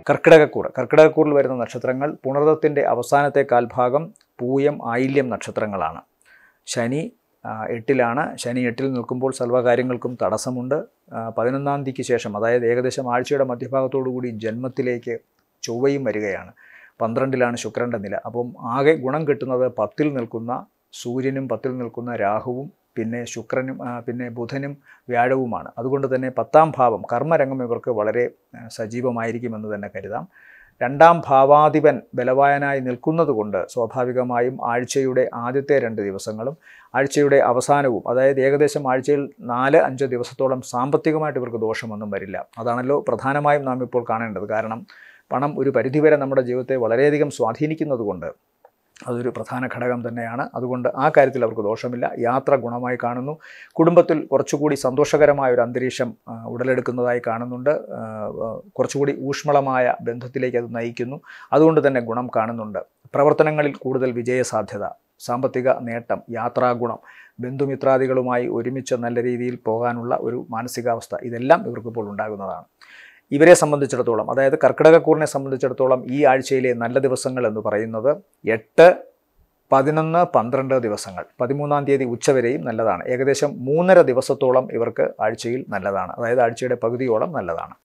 കർക്കിടകക്കൂർ കർക്കിടകക്കൂറിൽ വരുന്ന നക്ഷത്രങ്ങൾ പുണർദത്തിൻ്റെ അവസാനത്തെ കാൽഭാഗം പൂയം ആയില്യം നക്ഷത്രങ്ങളാണ് ശനി ആ, എട്ടിലാണ് ശനി എട്ടിൽ നിൽക്കുമ്പോൾ സർവ്വകാര്യങ്ങൾക്കും തടസ്സമുണ്ട് ആ, പതിനൊന്നാം തീയതിക്ക് ശേഷം അതായത് ഏകദേശം ആഴ്ചയുടെ മധ്യഭാഗത്തോടു കൂടി ജന്മത്തിലേക്ക് ചൊവ്വയും വരികയാണ് പന്ത്രണ്ടിലാണ് ശുക്രൻ്റെ നില അപ്പം ആകെ ഗുണം കിട്ടുന്നത് പത്തിൽ നിൽക്കുന്ന സൂര്യനും പത്തിൽ നിൽക്കുന്ന രാഹുവും പിന്നെ ശുക്രനും ആ, പിന്നെ ബുധനും വ്യാഴവുമാണ് അതുകൊണ്ട് തന്നെ പത്താം ഭാവം കർമ്മരംഗം ഇവർക്ക് വളരെ ആ, സജീവമായിരിക്കുമെന്ന് തന്നെ കരുതാം രണ്ടാം ഭാവാധിപൻ ബലവായനായി നിൽക്കുന്നത് കൊണ്ട് സ്വാഭാവികമായും ആഴ്ചയുടെ ആദ്യത്തെ രണ്ട് ദിവസങ്ങളും ആഴ്ചയുടെ അവസാനവും അതായത് ഏകദേശം ആഴ്ചയിൽ നാല് അഞ്ച് ദിവസത്തോളം സാമ്പത്തികമായിട്ട് ഇവർക്ക് ദോഷമൊന്നും വരില്ല അതാണല്ലോ പ്രധാനമായും നാം ഇപ്പോൾ കാണേണ്ടത് കാരണം പണം ഒരു പരിധിവരെ നമ്മുടെ ജീവിതത്തെ വളരെയധികം സ്വാധീനിക്കുന്നത് കൊണ്ട് അതൊരു പ്രധാന ഘടകം തന്നെയാണ് അതുകൊണ്ട് ആ കാര്യത്തിൽ അവർക്ക് ദോഷമില്ല യാത്ര ഗുണമായി കാണുന്നു കുടുംബത്തിൽ കുറച്ചുകൂടി സന്തോഷകരമായ ഒരു അന്തരീക്ഷം ആ, ഉടലെടുക്കുന്നതായി കാണുന്നുണ്ട് ആ, ആ, കുറച്ചുകൂടി ഊഷ്മളമായ ബന്ധത്തിലേക്ക് അത് നയിക്കുന്നു അതുകൊണ്ട് തന്നെ ഗുണം കാണുന്നുണ്ട് പ്രവർത്തനങ്ങളിൽ കൂടുതൽ വിജയസാധ്യത സാമ്പത്തിക നേട്ടം യാത്രാഗുണം ബന്ധുമിത്രാദികളുമായി ഒരുമിച്ച് നല്ല രീതിയിൽ പോകാനുള്ള ഒരു മാനസികാവസ്ഥ ഇതെല്ലാം ഇവർക്കിപ്പോൾ ഉണ്ടാകുന്നതാണ് ഇവരെ സംബന്ധിച്ചിടത്തോളം അതായത് കർക്കിടകക്കൂറിനെ സംബന്ധിച്ചിടത്തോളം ഈ ആഴ്ചയിലെ നല്ല ദിവസങ്ങൾ എന്ന് പറയുന്നത് എട്ട് പതിനൊന്ന് പന്ത്രണ്ട് ദിവസങ്ങൾ പതിമൂന്നാം തീയതി ഉച്ചവരെയും നല്ലതാണ് ഏകദേശം മൂന്നര ദിവസത്തോളം ഇവർക്ക് ആഴ്ചയിൽ നല്ലതാണ് അതായത് ആഴ്ചയുടെ പകുതിയോളം നല്ലതാണ്